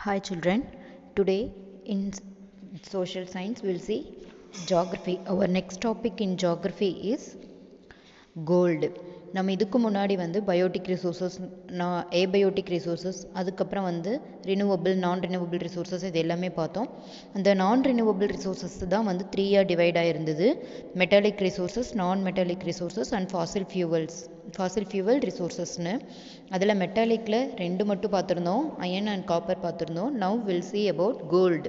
Hi children, today in s- social science we'll see geography. Our next topic in geography is gold. நம்ம இதுக்கு முன்னாடி வந்து biotic resources நான் abiotic resources அதுக்கப்புறம் வந்து ரினியூவபிள் நான் ரினியூவபிள் ரிசோர்சஸ் இது எல்லாமே பார்த்தோம் அந்த நான் ரினியூவபிள் ரிசோர்சஸ் தான் வந்து த்ரீயாக டிவைட் ஆயிருந்தது metallic resources non metallic resources and fossil fuels fossil fuel ரிசோர்சஸ்னு அதில் மெட்டாலிக்கில் ரெண்டு மட்டும் பார்த்துருந்தோம் அயன் அண்ட் காப்பர் பார்த்துருந்தோம் now will see about gold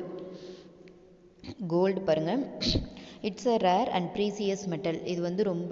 gold பாருங்கள் it's a rare and precious metal இது வந்து ரொம்ப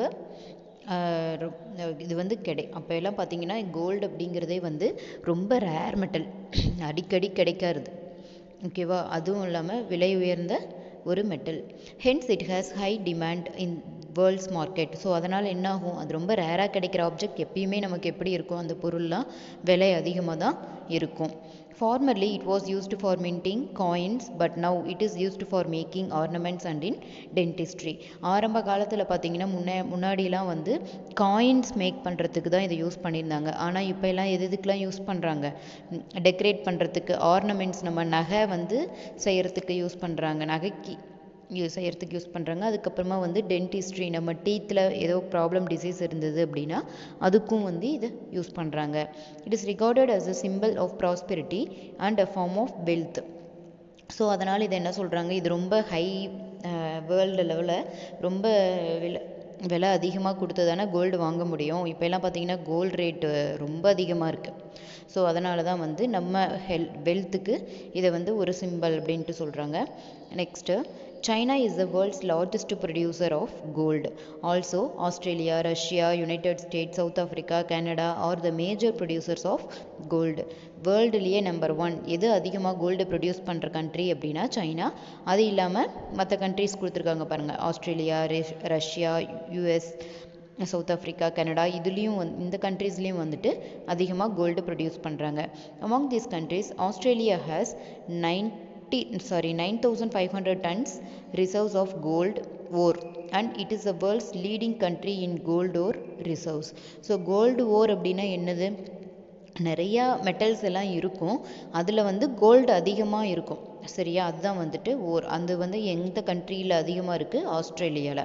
ஆஹ், ரொ- இது வந்து கிடை அப்போ எல்லாம் பார்த்தீங்கன்னா கோல்டு அப்படிங்கிறதே வந்து ரொம்ப ரேர் மெட்டல் அடிக்கடி கிடைக்காது ஓகேவா அதுவும் இல்லாமல் விலை உயர்ந்த ஒரு metal hence it has high demand in world's market so அதனால் என்ன ஆகும் அது ரொம்ப ரேராக கிடைக்கிற ஆப்ஜெக்ட் எப்பயுமே நமக்கு எப்படி இருக்கும் அந்த பொருள்லாம் விலை அதிகமாக தான் இருக்கும் formerly it was used for minting coins but now it is used for making ornaments and in dentistry ஆரம்ப காலத்தில் பார்த்தீங்கன்னா முன்னே முன்னாடிலாம் வந்து காயின்ஸ் மேக் பண்ணுறதுக்கு தான் இதை யூஸ் பண்ணியிருந்தாங்க ஆனால் இப்போ எல்லாம் எது எதுக்கெலாம் யூஸ் பண்ணுறாங்க டெக்கரேட் பண்ணுறதுக்கு ஆர்னமெண்ட்ஸ் நம்ம நகை வந்து செய்கிறதுக்கு யூஸ் பண்ணுறாங்க நகைக்கு யூஸ் செய்கிறதுக்கு யூஸ் பண்ணுறாங்க அதுக்கப்புறமா வந்து டென்டிஸ்ட்ரி நம்ம டீத்தில் ஏதோ ப்ராப்ளம் டிசீஸ் இருந்தது அப்படின்னா அதுக்கும் வந்து இதை யூஸ் பண்ணுறாங்க it is regarded as a symbol of prosperity and a form of wealth so அதனால் இது என்ன சொல்கிறாங்க இது ரொம்ப ஹை வேர்ல்டு லெவலில் ரொம்ப விலை விலை அதிகமாக கொடுத்து தானே கோல்டு வாங்க முடியும் இப்போ எல்லாம் பார்த்தீங்கன்னா கோல்டு ரேட்டு ரொம்ப அதிகமாக இருக்குது ஸோ அதனால தான் வந்து நம்ம ஹெல் வெல்த்துக்கு இதை வந்து ஒரு சிம்பல் அப்படின்ட்டு சொல்கிறாங்க next China is the world's largest producer of gold. Also, Australia, Russia, United States, South Africa, Canada are the major producers of gold. வேர்ல்டுலேயே நம்பர் ஒன் எது அதிகமாக கோல்டு ப்ரொடியூஸ் பண்ணுற கண்ட்ரி அப்படின்னா சைனா அது இல்லாமல் மற்ற கண்ட்ரிஸ் கொடுத்துருக்காங்க பாருங்கள் ஆஸ்திரேலியா ரஷ்- Russia US south Africa Canada இதுலேயும் வந்து இந்த கண்ட்ரீஸ்லேயும் வந்துட்டு அதிகமாக கோல்டு ப்ரொடியூஸ் பண்ணுறாங்க among these countries Australia has nine sorry 9500 tons reserves of gold ore and it is the world's leading country in gold ore reserves so gold ore அப்படின்னா என்னது நிறையா மெட்டல்ஸ் எல்லாம் இருக்கும் அதில் வந்து கோல்டு அதிகமாக இருக்கும் சரியா அதுதான் வந்துட்டு ஓர் அது வந்து எந்த கண்ட்ரியில் அதிகமாக இருக்குது ஆஸ்திரேலியாவில்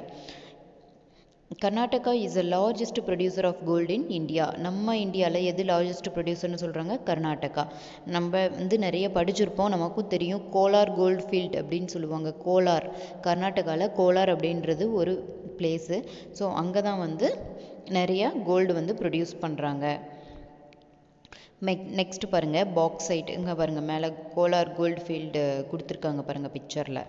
Karnataka is the largest producer of gold in India நம்ம இந்தியாவில் எது லார்ஜஸ்ட் ப்ரொடியூசர்னு சொல்கிறாங்க கர்நாடகா நம்ம வந்து நிறைய படிச்சிருப்போம் நமக்கும் தெரியும் கோலார் கோல்டு ஃபீல்ட் அப்படின்னு சொல்லுவாங்க கோலார் கர்நாடகாவில் கோலார் அப்படின்றது ஒரு பிளேஸு ஸோ அங்கே தான் வந்து நிறைய கோல்டு வந்து ப்ரொடியூஸ் பண்ணுறாங்க மெக் நெக்ஸ்ட் பாருங்கள் பாக்ஸைட் இங்கே பாருங்கள் மேலே கோலார் கோல்டு ஃபீல்டு கொடுத்துருக்காங்க பாருங்கள் பிக்சரில்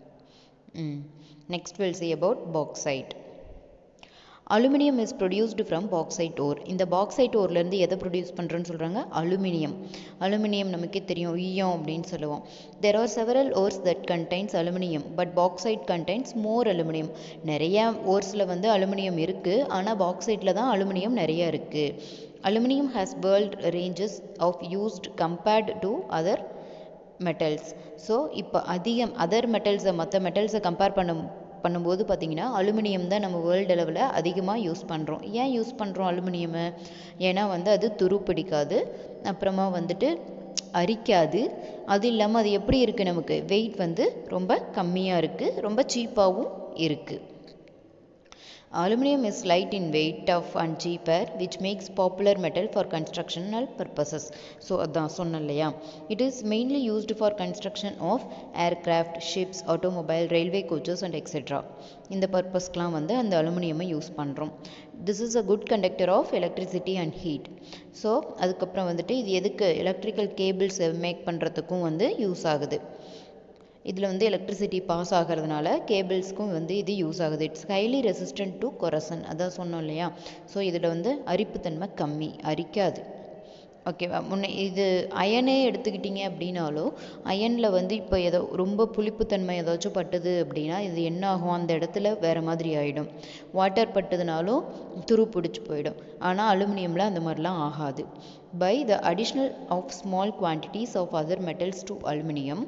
hmm next will see about bauxite aluminium is produced from bauxite ore இந்த பாக்சைட் ஓர்லேருந்து எதை ப்ரொடியூஸ் பண்ணுறோன்னு சொல்கிறாங்க அலுமினியம் அலுமினியம் நமக்கே தெரியும் ஈயம் அப்படின்னு சொல்லுவோம் there are several ores that contains aluminium but bauxite contains more aluminium நிறைய ஓர்ஸில் வந்து அலுமினியம் இருக்குது ஆனால் பாக்சைட்டில் தான் அலுமினியம் நிறைய இருக்குது aluminium has world ranges of used compared to other metals so இப்போ அதிகம் அதர் மெட்டல்ஸை மற்ற மெட்டல்ஸை கம்பேர் பண்ணும் பண்ணும்போது பார்த்தீங்கன்னா அலுமினியம் தான் நம்ம வேர்ல்டு அளவில் அதிகமாக யூஸ் பண்ணுறோம் ஏன் யூஸ் பண்ணுறோம் அலுமினியமை ஏன்னா வந்து அது துரு பிடிக்காது அப்புறமா வந்துட்டு அரிக்காது அது இல்லாமல் அது எப்படி இருக்குது நமக்கு வெயிட் வந்து ரொம்ப கம்மியாக இருக்குது ரொம்ப சீப்பாகவும் இருக்குது Aluminium is light in weight, tough and cheaper, which makes popular metal for constructional purposes. So அதான் சொன்னேன் இல்லையா It is mainly used for construction of aircraft, ships, automobile, railway coaches and etc. இந்த பர்பஸ்க்கெலாம் வந்து அந்த அலுமினியமை யூஸ் பண்ணுறோம் this is a good conductor of electricity and heat so அதுக்கப்புறம் வந்துட்டு இது எதுக்கு எலக்ட்ரிக்கல் கேபிள்ஸ் மேக் பண்ணுறதுக்கும் வந்து யூஸ் ஆகுது இதில் வந்து எலக்ட்ரிசிட்டி பாஸ் ஆகிறதுனால கேபிள்ஸ்க்கும் வந்து இது யூஸ் ஆகுது it's highly resistant to corrosion அதான் சொன்னோம் இல்லையா ஸோ இதில் வந்து அரிப்புத்தன்மை கம்மி அரிக்காது ஓகேவா முன்ன இது அயனே எடுத்துக்கிட்டிங்க அப்படின்னாலும் அயனில் வந்து இப்போ ஏதோ ரொம்ப புளிப்புத்தன்மை ஏதாச்சும் பட்டுது அப்படின்னா இது என்ன ஆகும் அந்த இடத்துல வேறு மாதிரி ஆகிடும் வாட்டர் பட்டதுனாலும் துரு பிடிச்சி போயிடும் ஆனால் அலுமினியமில் அந்த மாதிரிலாம் ஆகாது by the additional of small quantities of other metals to aluminium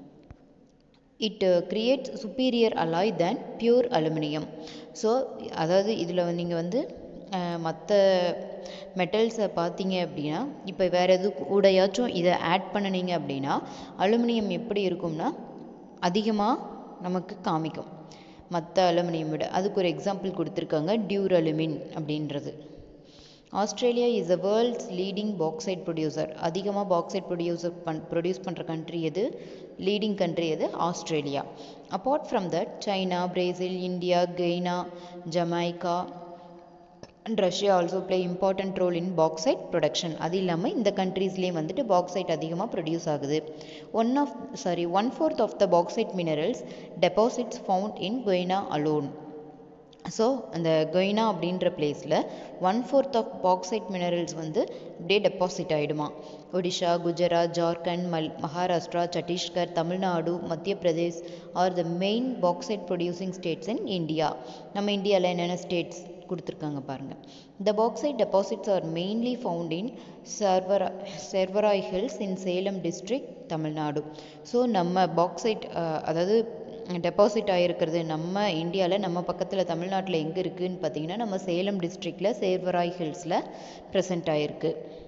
it creates superior alloy than pure aluminium so அதாவது இதில் நீங்கள் வந்து மற்ற மெட்டல்ஸை பார்த்தீங்க அப்படின்னா இப்போ வேறு எது கூடயாச்சும் இதை ஆட் பண்ணினீங்க அப்படின்னா அலுமினியம் எப்படி இருக்கும்னா அதிகமாக நமக்கு காமிக்கும் மற்ற அலுமினியம் விட அதுக்கு ஒரு எக்ஸாம்பிள் கொடுத்துருக்காங்க டியூரலுமின் அப்படின்றது Australia is the world's leading bauxite producer அதிகமாக பாக்சைட் ப்ரொடியூசர் பண் ப்ரொடியூஸ் பண்ணுற கண்ட்ரி எது லீடிங் கண்ட்ரி எது Australia apart from that China Brazil India Guinea Jamaica and Russia also play important role in bauxite production அது இல்லாமல் இந்த கண்ட்ரீஸ்லேயும் வந்துட்டு பாக்சைட் அதிகமாக ப்ரொடியூஸ் ஆகுது one of sorry one fourth of the bauxite minerals deposits found in Guinea alone so அந்த Guinea அப்படின்ற பிளேஸில் one fourth of bauxite minerals வந்து அப்படியே டெபாசிட் ஆகிடுமா ஒடிஷா குஜராத் ஜார்க்கண்ட் மல் Maharashtra Chhattisgarh Tamil Nadu Madhya Pradesh are the main bauxite producing states in India நம்ம இந்தியாவில் என்னென்ன ஸ்டேட்ஸ் கொடுத்துருக்காங்க பாருங்கள் the bauxite deposits are mainly found in சர்வரா Shevaroy hills in Salem district Tamil Nadu so நம்ம பாக்சைட் அதாவது டெபாசிட் ஆகிருக்கிறது நம்ம இந்தியாவில் நம்ம பக்கத்தில் தமிழ்நாட்டில் எங்கே இருக்குதுன்னு பார்த்தீங்கன்னா நம்ம சேலம் டிஸ்ட்ரிக்டில் சேர்வராய் ஹில்ஸில் ப்ரெசென்ட் ஆகிருக்கு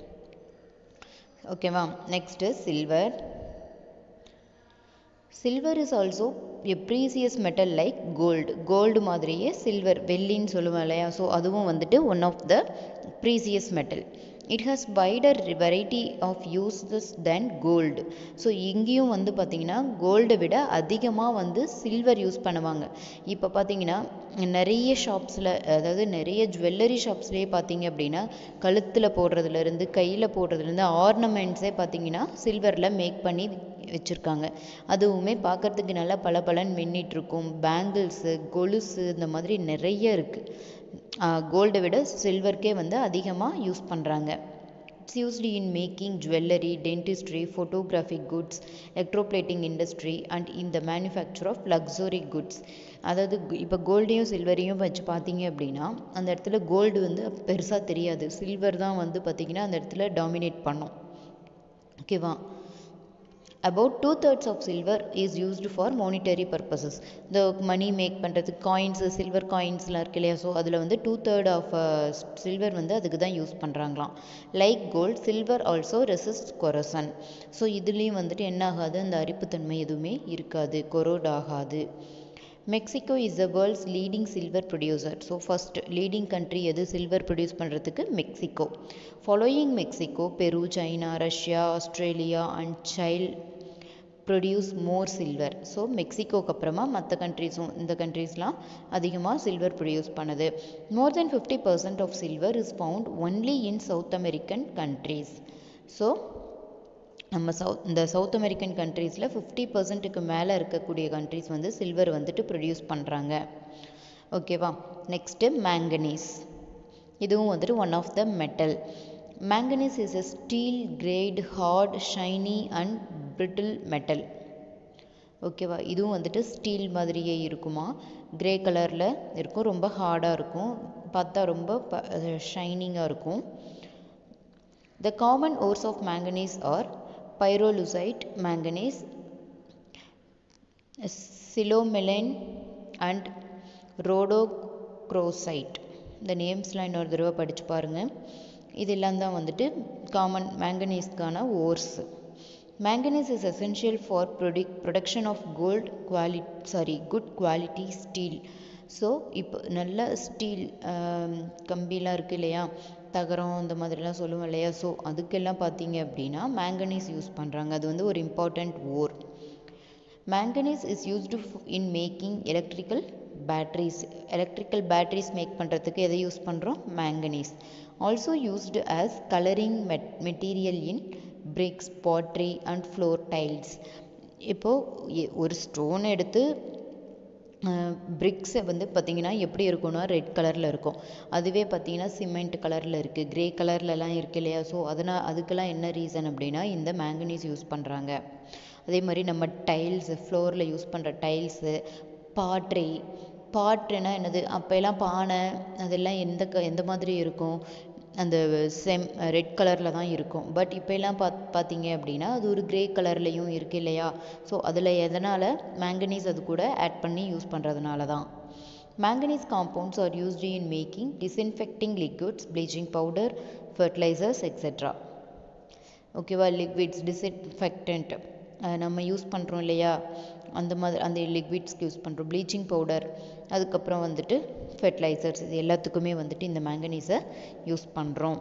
ஓகேவா next silver silver is also a precious metal like gold gold மாதிரியே சில்வர் வெள்ளின்னு சொல்லுவோம் இல்லையா ஸோ அதுவும் வந்துட்டு one of the precious metal it has wider variety of uses then gold so இங்கேயும் வந்து பார்த்திங்கன்னா கோல்டை விட அதிகமாக வந்து சில்வர் யூஸ் பண்ணுவாங்க இப்போ பார்த்தீங்கன்னா நிறைய ஷாப்ஸில் அதாவது நிறைய ஜுவல்லரி ஷாப்ஸ்லேயே பார்த்தீங்க அப்படின்னா கழுத்தில் போடுறதுலேருந்து கையில் போடுறதுலேருந்து ஆர்னமெண்ட்ஸே பார்த்தீங்கன்னா சில்வரில் மேக் பண்ணி வச்சுருக்காங்க அதுவுமே பார்க்குறதுக்கு நல்லா பல பலன் மின்னிட்டுருக்கும் பேங்கிள்ஸு கொலுசு இந்த மாதிரி நிறைய இருக்குது கோல்டை விட சில்வர்க்கே வந்து அதிகமாக யூஸ் பண்ணுறாங்க it's used in making jewellery dentistry photographic goods electroplating industry and in the manufacture of luxury goods அதாவது இப்போ கோல்டையும் சில்வரையும் வச்சு பார்த்தீங்க அப்படின்னா அந்த இடத்துல கோல்டு வந்து பெருசாக தெரியாது சில்வர் தான் வந்து பார்த்திங்கன்னா அந்த இடத்துல டாமினேட் பண்ணும் ஓகேவா about two thirds of silver is used for monetary purposes இந்த மணி மேக் பண்ணுறதுக்கு காயின்ஸு சில்வர் காயின்ஸ்லாம் இருக்கு இல்லையா ஸோ அதில் வந்து டூ தேர்ட் ஆஃப் சில்வர் வந்து அதுக்கு தான் யூஸ் பண்ணுறாங்களாம் like gold silver also resist corrosion so இதுலேயும் வந்துட்டு என்ன ஆகாது அந்த அரிப்புத்தன்மை எதுவுமே இருக்காது கொரோட் ஆகாது Mexico is the world's leading silver producer so first leading country எது சில்வர் ப்ரொடியூஸ் பண்ணுறதுக்கு Mexico following Mexico Peru China Russia Australia and Chile produce more silver so மெக்சிகோக்கு அப்புறமா மற்ற கண்ட்ரீஸும் இந்த கண்ட்ரீஸ்லாம் அதிகமாக சில்வர் ப்ரொடியூஸ் பண்ணுது more than fifty percent of silver is found only in South American countries so நம்ம சவுத் இந்த சவுத் அமெரிக்கன் கண்ட்ரீஸில் ஃபிஃப்டி பர்சன்ட்டுக்கு மேலே இருக்கக்கூடிய கண்ட்ரீஸ் வந்து சில்வர் வந்துட்டு ப்ரொடியூஸ் பண்ணுறாங்க ஓகேவா நெக்ஸ்ட்டு மேங்கனீஸ் இதுவும் வந்துட்டு one of the metal manganese is a steel grey hard shiny and brittle metal ஓகேவா இதுவும் வந்துட்டு ஸ்டீல் மாதிரியே இருக்குமா கிரே கலரில் இருக்கும் ரொம்ப ஹார்டாக இருக்கும் பார்த்தா ரொம்ப ஷைனிங்காக இருக்கும் the common ores of manganese are pyrolusite manganese psilomelane and rhodochrosite இந்த நேம்ஸ்லாம் இன்னொரு தடவை படித்து பாருங்கள் இதெல்லாம் தான் வந்துட்டு காமன் மேங்கனீஸ்க்கான ores manganese is essential for ப்ரொடிக் ப்ரொடக்ஷன் ஆஃப் கோல்ட் குவாலி sorry good quality steel so இப்போ நல்ல ஸ்டீல் கம்பிலாம் இருக்குது இல்லையா தகரம் இந்த மாதிரிலாம் சொல்லுவோம் இல்லையா ஸோ அதுக்கெல்லாம் பார்த்தீங்க அப்படின்னா மேங்கனீஸ் யூஸ் பண்ணுறாங்க அது வந்து ஒரு important ore manganese is used in making electrical batteries electrical batteries make பண்ணுறதுக்கு எதை யூஸ் பண்ணுறோம் manganese also used as colouring மெட் material in bricks pottery and floor tiles இப்போது ஒரு ஸ்டோன் எடுத்து பிரிக்ஸை வந்து பார்த்திங்கன்னா எப்படி இருக்கும்னா ரெட் கலரில் இருக்கும் அதுவே பார்த்திங்கன்னா சிமெண்ட் கலரில் இருக்குது க்ரே கலர்லலாம் இருக்கு இல்லையா ஸோ அதனால் அதுக்கெல்லாம் என்ன ரீசன் அப்படின்னா இந்த மேங்கனீஸ் யூஸ் பண்ணுறாங்க அதே மாதிரி நம்ம டைல்ஸு ஃப்ளோரில் யூஸ் பண்ணுற டைல்ஸு பாட்ரி பாட்ரினா என்னது அப்போல்லாம் பானை அதெல்லாம் எந்த க எந்த மாதிரி இருக்கும் அந்த செம் ரெட் கலரில் தான் இருக்கும் பட் இப்போல்லாம் பாத் பார்த்தீங்க அப்படின்னா அது ஒரு க்ரே கலர்லேயும் இருக்குது இல்லையா ஸோ அதில் எதனால் மேங்கனீஸ் அது கூட ஆட் பண்ணி யூஸ் பண்ணுறதுனால தான் Manganese compounds are used in making disinfecting liquids, bleaching powder, fertilizers, etc. ஓகேவா லிக்விட்ஸ் டிஸ்இன்ஃபெக்டன்ட் நம்ம யூஸ் பண்ணுறோம் இல்லையா அந்த மாதிரி அந்த லிக்விட்ஸ்க்கு யூஸ் பண்ணுறோம் ப்ளீச்சிங் பவுடர் அதுக்கப்புறம் வந்துட்டு ஃபெர்டிலைசர்ஸ் இது எல்லாத்துக்குமே வந்துட்டு இந்த மேங்கனீஸை யூஸ் பண்ணுறோம்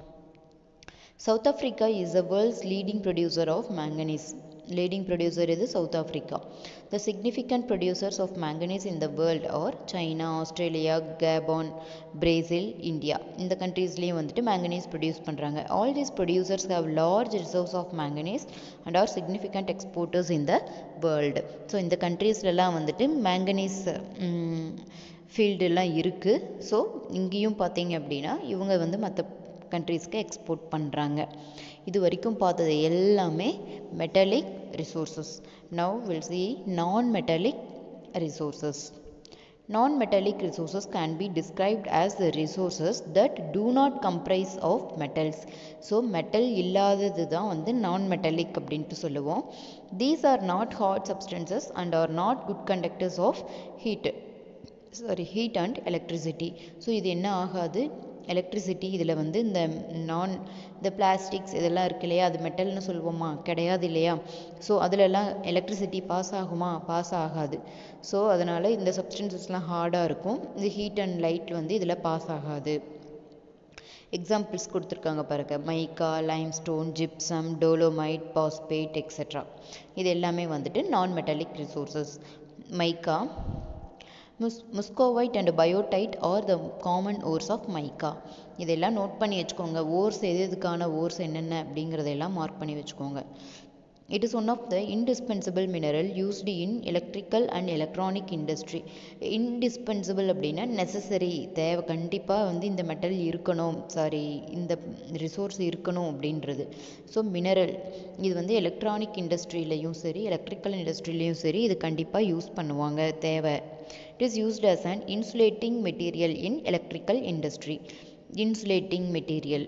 South Africa is the world's leading producer of manganese leading producer is South Africa. The significant producers of manganese in the world are China, Australia, Gabon, Brazil, India. இந்த கண்ட்ரீஸ்லேயும் வந்துட்டு manganese ப்ரொடியூஸ் பண்ணுறாங்க all these producers have large reserves of manganese and are significant exporters in the world so இந்த கண்ட்ரீஸ்லலாம் வந்துட்டு manganese ஃபீல்டெல்லாம் இருக்குது so இங்கேயும் பார்த்தீங்க அப்படின்னா இவங்க வந்து மற்ற கண்ட்ரீஸ்க்கு எக்ஸ்போர்ட் பண்ணுறாங்க இது வரைக்கும் பார்த்தது எல்லாமே metallic resources now will see non metallic resources non metallic resources can be described as the resources that do not comprise of metals so metal இல்லாதது தான் வந்து நான் மெட்டலிக் அப்படின்ட்டு சொல்லுவோம் these are not hot substances and are not good conductors of heat sorry heat and electricity so இது என்ன ஆகாது electricity இதில் வந்து இந்த நான் இந்த பிளாஸ்டிக்ஸ் இதெல்லாம் இருக்கு இல்லையா அது மெட்டல்னு சொல்லுவோமா கிடையாது இல்லையா ஸோ அதிலெல்லாம் எலக்ட்ரிசிட்டி பாஸ் ஆகுமா பாஸ் ஆகாது ஸோ அதனால் இந்த சப்ஸ்டன்சஸ்லாம் ஹார்டாக இருக்கும் இந்த ஹீட் அண்ட் லைட் வந்து இதில் பாஸ் ஆகாது எக்ஸாம்பிள்ஸ் கொடுத்துருக்காங்க பாருங்க mica limestone gypsum dolomite phosphate etcetera இது எல்லாமே வந்துட்டு நான் மெட்டாலிக் ரிசோர்சஸ் மைக்கா முஸ் muscovite and biotite are the common ores of mica இதெல்லாம் நோட் பண்ணி வச்சுக்கோங்க ஓர்ஸ் எது எதுக்கான ஓர்ஸ் என்னென்ன அப்படிங்கிறதெல்லாம் மார்க் பண்ணி வச்சுக்கோங்க it is one of the indispensable mineral used in electrical and electronic industry indispensable அப்படின்னா நெசசரி தேவை கண்டிப்பாக வந்து இந்த மெட்டல் இருக்கணும் சாரி இந்த ரிசோர்ஸ் இருக்கணும் அப்படின்றது ஸோ மினரல் இது வந்து எலக்ட்ரானிக் இண்டஸ்ட்ரியிலையும் சரி எலக்ட்ரிக்கல் இண்டஸ்ட்ரியிலையும் சரி இது கண்டிப்பாக யூஸ் பண்ணுவாங்க தேவை It is used as an insulating material in electrical industry. Insulating material.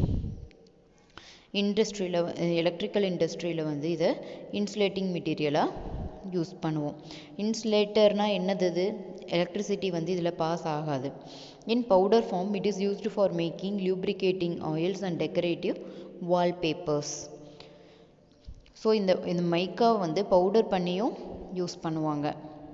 இண்டஸ்ட்ரியில் எலக்ட்ரிக்கல் இண்டஸ்ட்ரியில் வந்து இதை இன்சுலேட்டிங் மெட்டீரியலாக யூஸ் பண்ணுவோம் இன்சுலேட்டர்னால் என்னது இது எலக்ட்ரிசிட்டி வந்து இதில் பாஸ் ஆகாது in powder form it is used for making lubricating oils and decorative wallpapers so இந்த இந்த மைக்கா வந்து பவுடர் பண்ணியும் யூஸ் பண்ணுவாங்க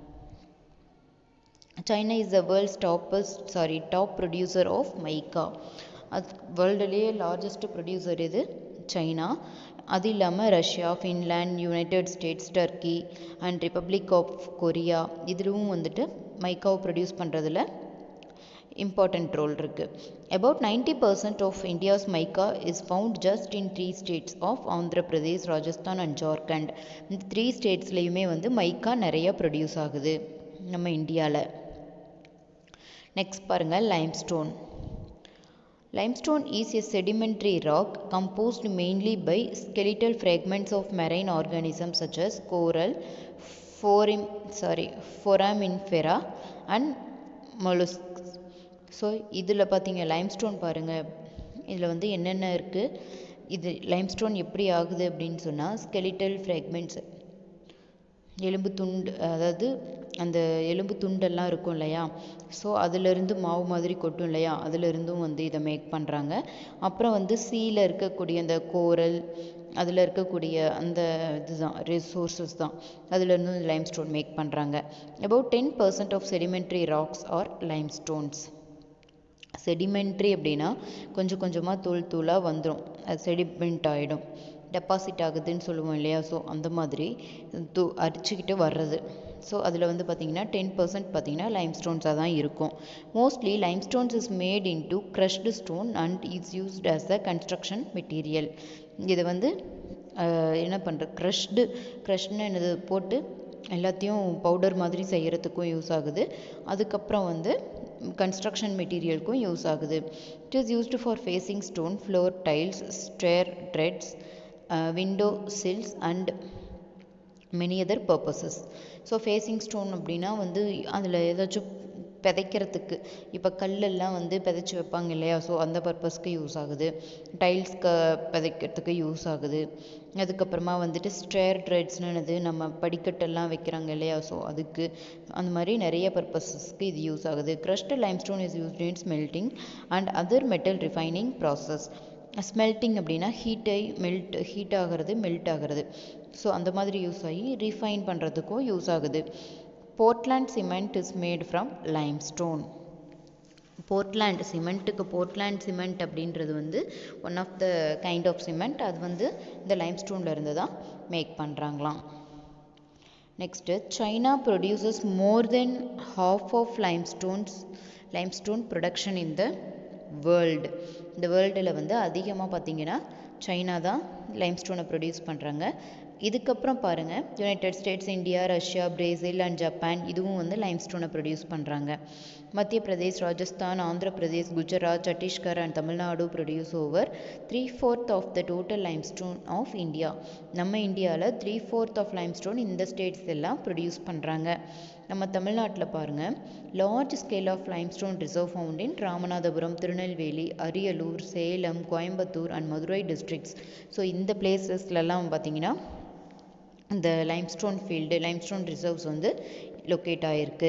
China is the world's toppest sorry top producer of mica அது வேர்ல்டுலேயே லார்ஜஸ்ட் ப்ரொடியூசர் இது சைனா அது இல்லாமல் Russia Finland United States Turkey and Republic of Korea இதுவும் வந்துட்டு மைக்காவை ப்ரொடியூஸ் பண்ணுறதுல இம்பார்ட்டண்ட் ரோல் இருக்குது about ninety percent of India's mica is found just in three states of Andhra Pradesh Rajasthan and Jharkhand இந்த த்ரீ ஸ்டேட்ஸ்லேயுமே வந்து மைக்கா நிறையா ப்ரொடியூஸ் ஆகுது நம்ம இந்தியாவில் நெக்ஸ்ட் பாருங்கள் limestone Limestone is a sedimentary rock composed mainly by skeletal fragments of marine organisms such as coral, forim, sorry, foraminifera and mollusks. So இதில் பார்த்தீங்க limestone பாருங்கள் இதில் வந்து என்னென்ன இருக்குது இது லைம்ஸ்டோன் எப்படி ஆகுது அப்படின்னு சொன்னால் ஸ்கெலிட்டல் ஃப்ராக்மெண்ட்ஸ் எலும்பு துண்டு அதாவது அந்த எலும்பு துண்டெல்லாம் இருக்கும் இல்லையா ஸோ அதிலிருந்து மாவு மாதிரி கொட்டும் இல்லையா அதிலிருந்தும் வந்து இதை மேக் பண்ணுறாங்க அப்புறம் வந்து சீல இருக்கக்கூடிய அந்த கோரல் அதில் இருக்கக்கூடிய அந்த இதுதான் ரிசோர்ஸஸ் தான் அதுலேருந்து லைம் ஸ்டோன் மேக் பண்ணுறாங்க about ten percent of sedimentary rocks are limestones sedimentary அப்படின்னா கொஞ்சம் கொஞ்சமாக தூள் தூளாக வந்துடும் அது செடிமெண்ட் ஆகிடும் டெபாசிட் ஆகுதுன்னு சொல்லுவோம் இல்லையா ஸோ அந்த மாதிரி தூ அரிச்சுக்கிட்டு வர்றது ஸோ அதில் வந்து பார்த்திங்கன்னா டென் பர்சன்ட் பார்த்திங்கன்னா லைம் ஸ்டோன்ஸாக தான் இருக்கும் mostly limestones is made into crushed stone and is used as a construction material இதை வந்து என்ன பண்ணுற க்ரஷ்டு க்ரஷ்னு என்னது போட்டு எல்லாத்தையும் பவுடர் மாதிரி செய்கிறதுக்கும் யூஸ் ஆகுது அதுக்கப்புறம் வந்து கன்ஸ்ட்ரக்ஷன் மெட்டீரியலுக்கும் யூஸ் ஆகுது it is used for facing stone floor tiles stair treads window sills and many other purposes so facing stone அப்படின்னா வந்து அதில் ஏதாச்சும் விதைக்கிறதுக்கு இப்போ கல்லெல்லாம் வந்து விதைச்சி வைப்பாங்க இல்லையா ஸோ அந்த பர்பஸ்க்கு யூஸ் ஆகுது டைல்ஸ் க விதைக்கிறதுக்கு யூஸ் ஆகுது அதுக்கப்புறமா வந்துட்டு ஸ்டேர் ட்ரெட்ஸ்னு நம்ம படிக்கட்டெல்லாம் வைக்கிறாங்க இல்லையா ஸோ அதுக்கு அந்த மாதிரி நிறைய பர்பஸஸ்க்கு இது யூஸ் ஆகுது crushed limestone is used in smelting and other metal refining process smelting அப்படின்னா ஹீட்டை மெல்ட் ஹீட் ஆகிறது மெல்ட் ஆகிறது ஸோ அந்த மாதிரி யூஸ் ஆகி ரீஃபைன் பண்ணுறதுக்கும் யூஸ் ஆகுது Portland cement is made from limestone Portland சிமெண்ட்டுக்கு போர்ட்லேண்ட் சிமெண்ட் அப்படின்றது வந்து one of the kind of cement அது வந்து இந்த லைம்ஸ்டோனில் இருந்து தான் மேக் பண்ணுறாங்களாம் next China produces more than half of limestones limestone production in the world இந்த வேர்ல்டில் வந்து அதிகமாக பார்த்தீங்கன்னா சைனா தான் லைம்ஸ்டோனை ப்ரொடியூஸ் பண்ணுறாங்க இதுக்கப்புறம் பாருங்கள் United States India Russia Brazil and Japan இதுவும் வந்து லைம்ஸ்டோனை ப்ரொடியூஸ் பண்ணுறாங்க Madhya Pradesh Rajasthan Andhra Pradesh Gujarat Chhattisgarh and Tamil Nadu produce over three fourth of the total limestone of India நம்ம இந்தியாவில் த்ரீ ஃபோர்த் ஆஃப் லைம்ஸ்டோன் இந்த ஸ்டேட்ஸ் எல்லாம் ப்ரொடியூஸ் பண்ணுறாங்க நம்ம தமிழ்நாட்டில் பாருங்கள் large scale of limestone reserve found in Ramanathapuram Tirunelveli Ariyalur Salem Coimbatore and Madurai districts so இந்த பிளேசஸ்லலாம் பார்த்தீங்கன்னா இந்த லைம்ஸ்டோன் ஃபீல்டு லைம்ஸ்டோன் ரிசர்வ்ஸ் வந்து லொக்கேட் ஆகிருக்கு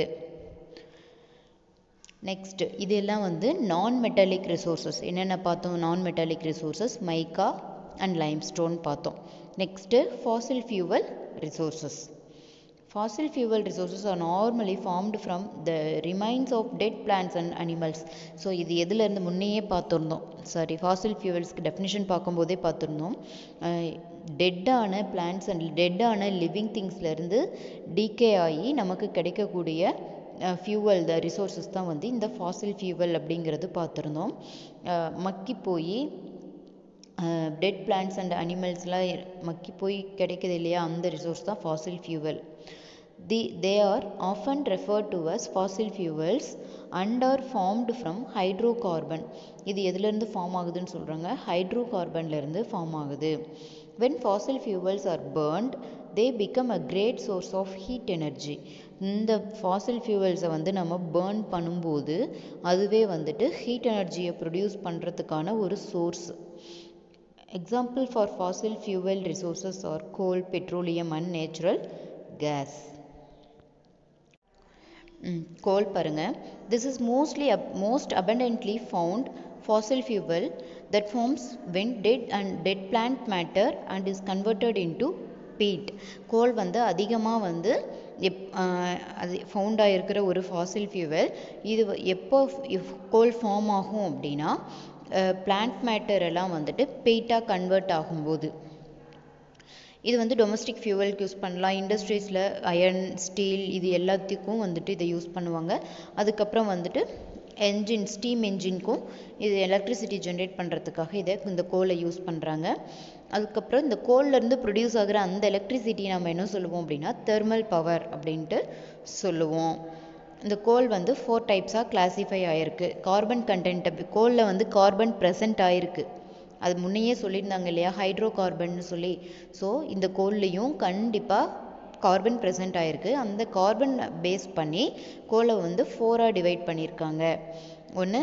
நெக்ஸ்ட் இதெல்லாம் வந்து நான் மெட்டாலிக் ரிசோர்ஸஸ் என்னென்ன பார்த்தோம் non metallic resources mica and limestone பார்த்தோம் next fossil fuel resources fossil fuel resources are normally formed from the remains of dead plants and animals so இது எதுலேருந்து முன்னையே பார்த்துருந்தோம் சாரி ஃபாசில் ஃபியூவல்ஸ்க்கு டெஃபினிஷன் பார்க்கும்போதே பார்த்துருந்தோம் டெட்டான பிளான்ட்ஸ் அண்ட் டெட்டான லிவிங் திங்ஸ்லேருந்து டீகே ஆகி நமக்கு கிடைக்கக்கூடிய ஃபியூவல் த ரிசோர்ஸஸ் தான் வந்து இந்த ஃபாசில் ஃபியூவல் அப்படிங்கிறது பார்த்துருந்தோம் மக்கி போய் டெட் பிளான்ட்ஸ் அண்ட் அனிமல்ஸ்லாம் மக்கி போய் கிடைக்குது இல்லையா அந்த ரிசோர்ஸ் தான் fossil fuel the they are often referred to as fossil fuels and are formed from hydrocarbon இது எதுலேருந்து ஃபார்ம் ஆகுதுன்னு சொல்கிறாங்க ஹைட்ரோ கார்பன்லேருந்து ஃபார்ம் ஆகுது when fossil fuels are burnt they become a great source of heat energy இந்த ஃபாசில் ஃபியூவல்ஸை வந்து நம்ம பேர்ன் பண்ணும்போது அதுவே வந்துட்டு ஹீட் எனர்ஜியை ப்ரொடியூஸ் பண்ணுறதுக்கான ஒரு source example for fossil fuel resources are coal petroleum and natural gas coal பாருங்கள் this is mostly up most abundantly found fossil fuel that forms when dead and dead plant matter and is converted into peat coal வந்து அதிகமாக வந்து எப் அது found ஆகிருக்கிற ஒரு Fazil fuel இது எப்போ கோல் form ஆகும் அப்படின்னா பிளான்ட் மேட்டர் எல்லாம் வந்துட்டு பெயிட்டாக கன்வெர்ட் ஆகும்போது இது வந்து டொமஸ்டிக் ஃபியூவலுக்கு யூஸ் பண்ணலாம் இண்டஸ்ட்ரீஸில் அயர்ன் ஸ்டீல் இது எல்லாத்துக்கும் வந்துட்டு இதை யூஸ் பண்ணுவாங்க அதுக்கப்புறம் வந்துட்டு என்ஜின் ஸ்டீம் என்ஜின்க்கும் இது எலக்ட்ரிசிட்டி ஜென்ரேட் பண்ணுறதுக்காக இதை இந்த கோலை யூஸ் பண்ணுறாங்க அதுக்கப்புறம் இந்த கோல்லேருந்து ப்ரொடியூஸ் ஆகிற அந்த எலக்ட்ரிசிட்டி நம்ம என்ன சொல்லுவோம் அப்படின்னா தெர்மல் பவர் அப்படின்ட்டு சொல்லுவோம் இந்த கோல் வந்து ஃபோர் டைப்ஸாக கிளாஸிஃபை ஆகிருக்கு கார்பன் கண்டென்ட் கோலில் வந்து கார்பன் ப்ரெசன்ட் ஆகிருக்கு அது முன்னையே சொல்லியிருந்தாங்க இல்லையா ஹைட்ரோ கார்பன்னு சொல்லி ஸோ இந்த கோல்லையும் கண்டிப்பாக கார்பன் ப்ரெசென்ட் ஆகிருக்கு அந்த கார்பன் பேஸ் பண்ணி கோலை வந்து ஃபோராக டிவைட் பண்ணியிருக்காங்க ஒன்று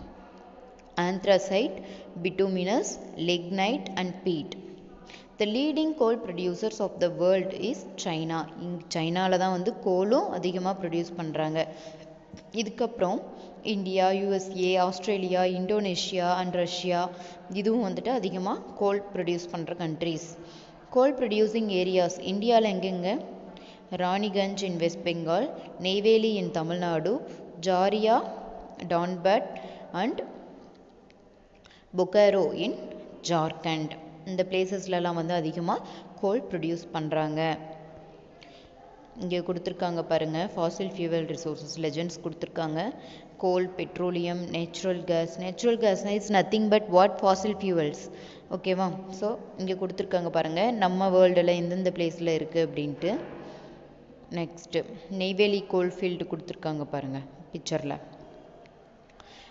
anthracite bituminous lignite and peat the leading coal producers of the world is China இங் சைனாவில் தான் வந்து கோலும் அதிகமாக ப்ரொடியூஸ் பண்ணுறாங்க இதுக்கப்புறம் India USA Australia Indonesia and Russia இதுவும் வந்துட்டு அதிகமாக கோல் ப்ரொடியூஸ் பண்ணுற கண்ட்ரீஸ் கோல் ப்ரொடியூசிங் ஏரியாஸ் இந்தியாவில் எங்கெங்க Raniganj in West Bengal Neyveli in Tamil Nadu Jharia Dhanbad and Bokaro in Jharkhand இந்த பிளேசஸ்லலாம் வந்து அதிகமாக கோல் ப்ரொடியூஸ் பண்ணுறாங்க இங்கே கொடுத்துருக்காங்க பாருங்கள் ஃபாசில் ஃபியூவல் ரிசோர்ஸஸ் லெஜெண்ட்ஸ் கொடுத்துருக்காங்க coal petroleum natural gas natural கேஸ்னால் it's nothing but what fossil fuels ஓகேவா ஸோ இங்கே கொடுத்துருக்காங்க பாருங்கள் நம்ம வேர்ல்டில் எந்தெந்த பிளேஸில் இருக்குது அப்படின்ட்டு நெக்ஸ்ட்டு நெய்வேலி கோல் ஃபீல்டு கொடுத்துருக்காங்க பாருங்கள் பிக்சரில்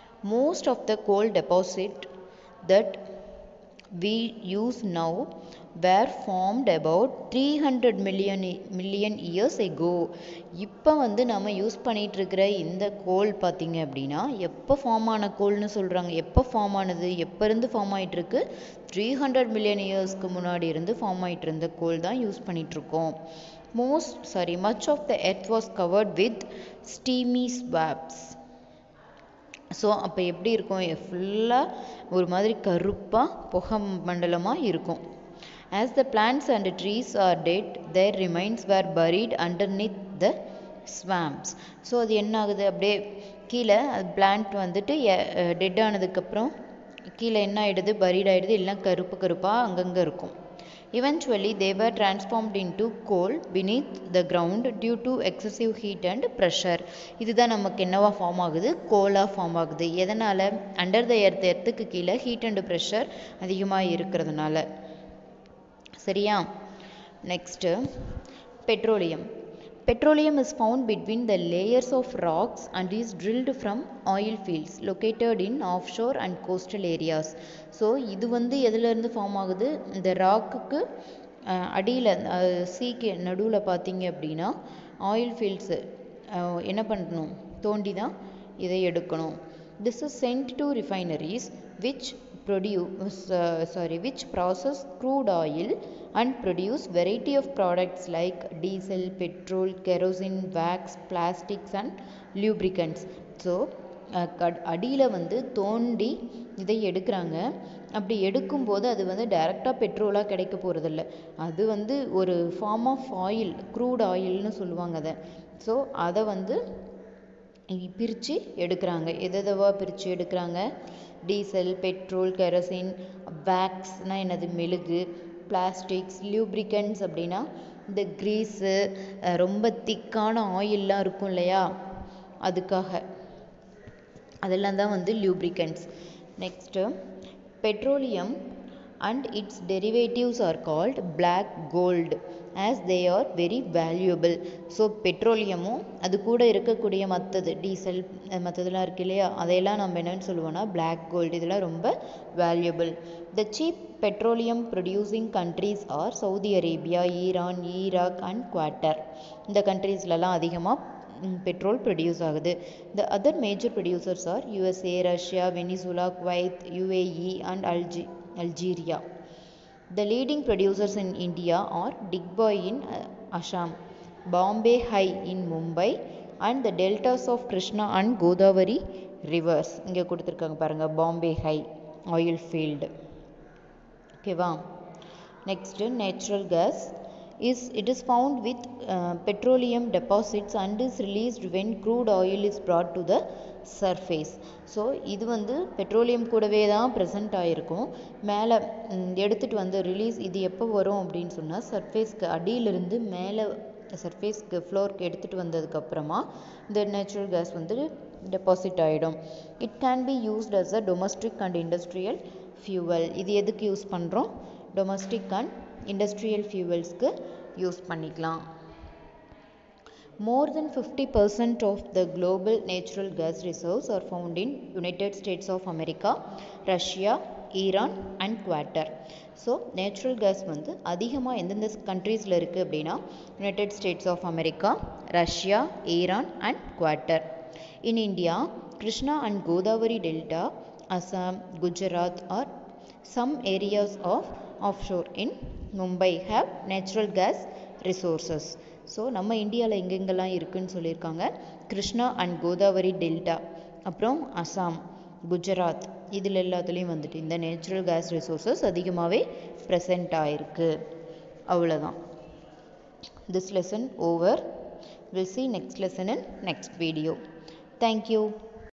most of the coal deposit that we use now were formed about three hundred million million years ago இப்போ வந்து நம்ம யூஸ் பண்ணிட்டு இருக்கிற இந்த கோல் பார்த்தீங்க அப்படின்னா எப்போ ஃபார்ம் ஆன கோல்னு சொல்கிறாங்க எப்போ ஃபார்ம் ஆனது எப்போ இருந்து ஃபார்ம் ஆயிட்டு இருக்கு த்ரீ ஹண்ட்ரட் மில்லியன் இயர்ஸ்க்கு முன்னாடி இருந்து ஃபார்ம் ஆயிட்டு இருந்த கோல் தான் யூஸ் பண்ணிட்டு இருக்கோம் most sorry much of the earth was covered with steamy swamps so அப்போ எப்படி இருக்கும் ஃபுல்லாக ஒரு மாதிரி கருப்பாக புகை மண்டலமாக இருக்கும் as the plants and trees are dead their remains were buried underneath the swamps so அது என்ன ஆகுது அப்படியே கீழே அது பிளான்ட் வந்துட்டு டெட் ஆனதுக்கப்புறம் கீழே என்ன ஆகிடுது பரீட் ஆகிடுது எல்லாம் கருப்பு கருப்பாக அங்கங்கே இருக்கும் Eventually, they were transformed into coal beneath the ground due to excessive heat and pressure. இதுதான் நமக்கு என்னவா ஃபார்ம் ஆகுது கோலாக ஃபார்ம் ஆகுது எதனால் அண்டர் த எர்த் எர்த்துக்கு கீழே ஹீட் அண்ட் ப்ரெஷர் அதிகமாக இருக்கிறதுனால சரியா next petroleum Petroleum is found between the layers of rocks and is drilled from oil fields located in offshore and coastal areas. So இது வந்து எதுலேருந்து ஃபார்ம் ஆகுது இந்த ராக்குக்கு அடியில் சீக்கு நடுவில் பார்த்தீங்க அப்படின்னா ஆயில் ஃபீல்ட்ஸு என்ன பண்ணணும் தோண்டி தான் இதை எடுக்கணும் this is sent to refineries which produce uh, sorry which process crude oil and produce variety of products like diesel petrol kerosene wax plastics and lubricants so அடியில் வந்து தோண்டி இதை எடுக்கிறாங்க அப்படி எடுக்கும்போது அது வந்து டைரெக்டாக பெட்ரோலாக கிடைக்க போகிறதில்ல அது வந்து ஒரு ஃபார்ம் ஆஃப் ஆயில் க்ரூட் ஆயில்னு சொல்லுவாங்க அதை ஸோ அதை வந்து பிரித்து எடுக்கிறாங்க எதெதவா பிரித்து எடுக்கிறாங்க டீசல் பெட்ரோல் கெரசின் வேக்ஸ்னால் என்னது மெழுகு பிளாஸ்டிக்ஸ் லியூப்ரிகன்ஸ் அப்படின்னா இந்த க்ரீஸு ரொம்ப திக்கான ஆயில்லாம் இருக்கும் இல்லையா அதுக்காக அதெல்லாம் தான் வந்து lubricants next petroleum and its derivatives are called black gold as they are very valuable so பெட்ரோலியமும் அது கூட இருக்கக்கூடிய மற்றது டீசல் மற்றதெல்லாம் இருக்கு இல்லையா அதையெல்லாம் நம்ம என்னென்னு சொல்லுவோம்னா பிளாக் கோல்டு இதெல்லாம் ரொம்ப valuable the chief petroleum producing countries are Saudi Arabia Iran Iraq and Qatar இந்த கண்ட்ரீஸ்லலாம் அதிகமாக பெட்ரோல் ப்ரொடியூஸ் ஆகுது the other major producers are USA Russia Venezuela Kuwait UAE and அல்ஜி Algeria. The leading producers in India are Digboy in uh, Assam, Bombay High in Mumbai and the deltas of Krishna and Godavari rivers. இங்கே கொடுத்துருக்காங்க பாருங்கள் Bombay High oil field ஓகேவா next natural gas is it is found with uh, petroleum deposits and is released when crude oil is brought to the surface so இது வந்து petroleum கூடவே தான் present ஆகிருக்கும் மேலே எடுத்துகிட்டு வந்து ரிலீஸ் இது எப்போ வரும் அப்படின்னு சொன்னால் சர்ஃபேஸ்க்கு அடியிலிருந்து மேலே சர்ஃபேஸ்க்கு ஃப்ளோருக்கு எடுத்துகிட்டு வந்ததுக்கப்புறமா இந்த நேச்சுரல் கேஸ் வந்து டெபாசிட் ஆகிடும் it can be used as a domestic and industrial fuel இது எதுக்கு யூஸ் பண்ணுறோம் டொமஸ்டிக் அண்ட் இண்டஸ்ட்ரியல் ஃபியூவல்ஸ்க்கு யூஸ் பண்ணிக்கலாம் More than 50% of the global natural gas reserves are found in United States of America, Russia, Iran and Qatar so natural gas வந்து அதிகமாக எந்தெந்த கண்ட்ரீஸில் இருக்குது அப்படின்னா United States of America Russia Iran and Qatar in India Krishna and Godavari delta Assam Gujarat are some areas of offshore in Mumbai have natural gas resources so நம்ம இந்தியாவில் எங்கெங்கெல்லாம் இருக்குதுன்னு சொல்லியிருக்காங்க கிருஷ்ணா அண்ட் கோதாவரி டெல்டா அப்புறம் அசாம் குஜராத் இதில் எல்லாத்துலேயும் வந்துட்டு இந்த நேச்சுரல் கேஸ் ரிசோர்ஸஸ் அதிகமாகவே ப்ரெசென்ட் ஆகிருக்கு அவ்வளோதான் this lesson over will see next lesson in next video thank you